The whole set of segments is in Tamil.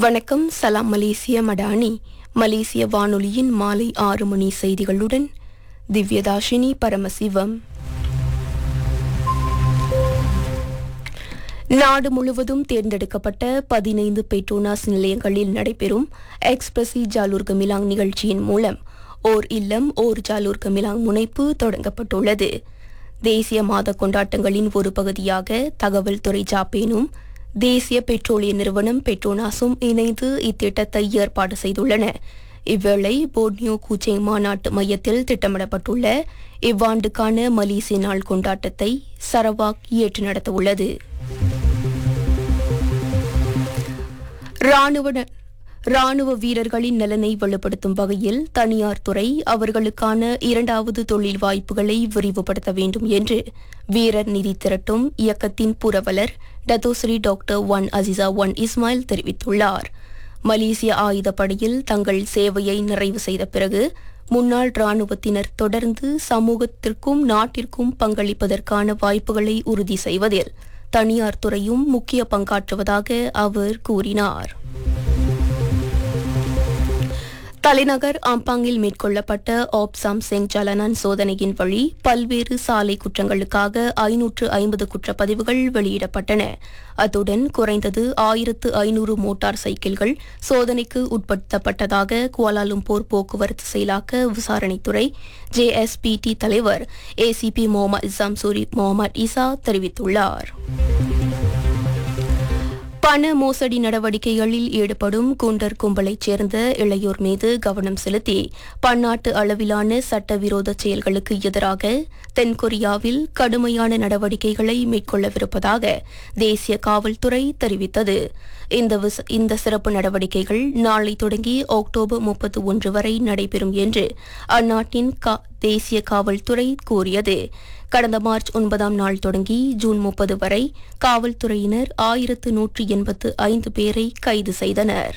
வணக்கம் சலாம் மலேசிய மடானி மலேசிய வானொலியின் மாலை ஆறு மணி செய்திகளுடன் திவ்யதாஷினி பரமசிவம் நாடு முழுவதும் தேர்ந்தெடுக்கப்பட்ட பதினைந்து பெட்ரோனாஸ் நிலையங்களில் நடைபெறும் எக்ஸ்பிரசி ஜாலூர் கமிலாங் நிகழ்ச்சியின் மூலம் ஓர் இல்லம் ஓர் ஜாலூர் கமிலாங் முனைப்பு தொடங்கப்பட்டுள்ளது தேசிய மாத கொண்டாட்டங்களின் ஒரு பகுதியாக தகவல் துறை ஜாப்பேனும் தேசிய பெட்ரோலிய நிறுவனம் பெட்ரோனாஸும் இணைந்து இத்திட்டத்தை ஏற்பாடு செய்துள்ளன இவ்வேளை போர்னியோ கூச்சேங் மாநாட்டு மையத்தில் திட்டமிடப்பட்டுள்ள இவ்வாண்டுக்கான மலேசிய நாள் கொண்டாட்டத்தை சரவாக் ஏற்று நடத்தவுள்ளது ராணுவ ராணுவ வீரர்களின் நலனை வலுப்படுத்தும் வகையில் தனியார் துறை அவர்களுக்கான இரண்டாவது தொழில் வாய்ப்புகளை விரிவுபடுத்த வேண்டும் என்று வீரர் நிதி திரட்டும் இயக்கத்தின் புரவலர் Datuk Seri doctor Wan Azizah Wan Ismail தெரிவித்துள்ளார் மலேசிய ஆயுதப்படையில் தங்கள் சேவையை நிறைவு செய்த பிறகு முன்னாள் ராணுவத்தினர் தொடர்ந்து சமூகத்திற்கும் நாட்டிற்கும் பங்களிப்பதற்கான வாய்ப்புகளை உறுதி செய்வதில் தனியார் துறையும் முக்கிய பங்காற்றுவதாக அவர் கூறினார் தலைநகர் ஆம்பாங்கில் மேற்கொள்ளப்பட்ட ஆப்சாம் செங் ஜலனான் சோதனையின் வழி பல்வேறு சாலை குற்றங்களுக்காக ஐநூற்று ஐம்பது குற்றப்பதிவுகள் வெளியிடப்பட்டன அத்துடன் குறைந்தது ஆயிரத்து ஐநூறு மோட்டார் சைக்கிள்கள் சோதனைக்கு உட்படுத்தப்பட்டதாக குவாலாலும்பூர் போக்குவரத்து செயலாக்க விசாரணைத்துறை ஜேஎஸ்பிடி தலைவர் ACP Mohamad Jamsuri Mohamad Isa தெரிவித்துள்ளார் பண மோசடி நடவடிக்கைகளில் ஈடுபடும் குண்டர் கும்பலைச் சேர்ந்த இளையோர் மீது கவனம் செலுத்தி பன்னாட்டு அளவிலான சட்டவிரோத செயல்களுக்கு எதிராக தென்கொரியாவில் கடுமையான நடவடிக்கைகளை மேற்கொள்ளவிருப்பதாக தேசிய காவல்துறை தெரிவித்தது இந்த விச- இந்த சிறப்பு நடவடிக்கைகள் நாளை தொடங்கி அக்டோபர் முப்பத்தி ஒன்று வரை நடைபெறும் என்று அந்நாட்டின் கா- தேசிய காவல்துறை கூறியது கடந்த மார்ச் ஒன்பதாம் நாள் தொடங்கி ஜூன் முப்பது வரை காவல்துறையினர் ஆயிரத்து நூற்றி எண்பத்து ஐந்து பேரை கைது செய்தனர்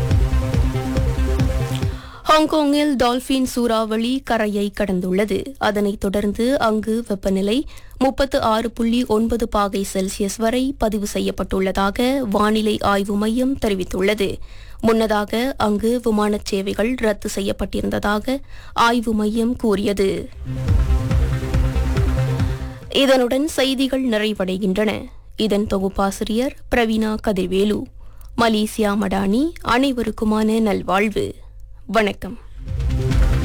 ஹாங்காங்கில் டால்பின் சூறாவளி கரையை கடந்துள்ளது அதனைத் தொடர்ந்து அங்கு வெப்பநிலை முப்பத்து ஆறு புள்ளி ஒன்பது பாகை செல்சியஸ் வரை பதிவு செய்யப்பட்டுள்ளதாக வானிலை ஆய்வு மையம் தெரிவித்துள்ளது முன்னதாக அங்கு விமானச் சேவைகள் ரத்து செய்யப்பட்டிருந்ததாக ஆய்வு மையம் கூறியது இதனுடன் செய்திகள் நிறைவடைகின்றன இதன் தொகுப்பாசிரியர் பிரவீனா கதிர்வேலு மலேசியா மடானி அனைவருக்குமான நல்வாழ்வு வணக்கம்